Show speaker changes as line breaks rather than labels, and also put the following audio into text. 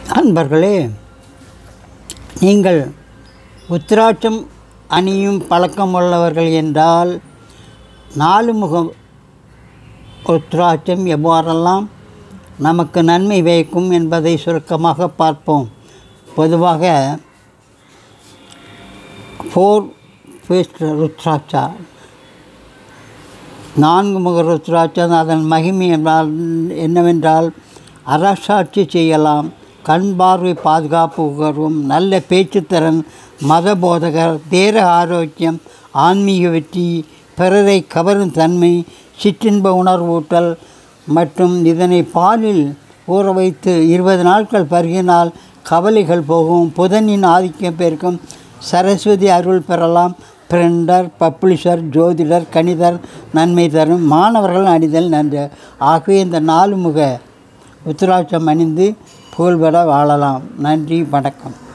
அன்பர்களே நீங்கள் உத்திராட்சம் அணியும் பழக்கம் உள்ளவர்கள் என்றால் நாலு முகம் உத்திராட்சம் எவ்வாறெல்லாம் நமக்கு நன்மை பயக்கும் என்பதை சுருக்கமாக பார்ப்போம் பொதுவாக ஃபோர் ஃபேஸ்ட் ருத்ராட்சா நான்கு முக ருத்ராட்சம் அதன் மகிமை என்றால் என்னவென்றால் அரசாட்சி செய்யலாம் கண் பார்வை பாதுகாப்பு உகர்வும் நல்ல பேச்சுத்திறன் மத போதகர் தேர ஆரோக்கியம் ஆன்மீக வெற்றி பிறரை கவரும் தன்மை சிற்றின்ப உணர்வூட்டல் மற்றும் இதனை பாலில் ஊற வைத்து இருபது நாட்கள் பருகினால் கவலைகள் போகும் புதனின் ஆதிக்கம் பெருக்கும் சரஸ்வதி அருள் பெறலாம் பிரிண்டர் பப்ளிஷர் ஜோதிடர் கணிதர் நன்மை தரும் மாணவர்கள் அணிதல் நன்று ஆகவே இந்த நாலு முக உத்திராட்சம் அணிந்து புகழ்பெற வாழலாம் நன்றி வணக்கம்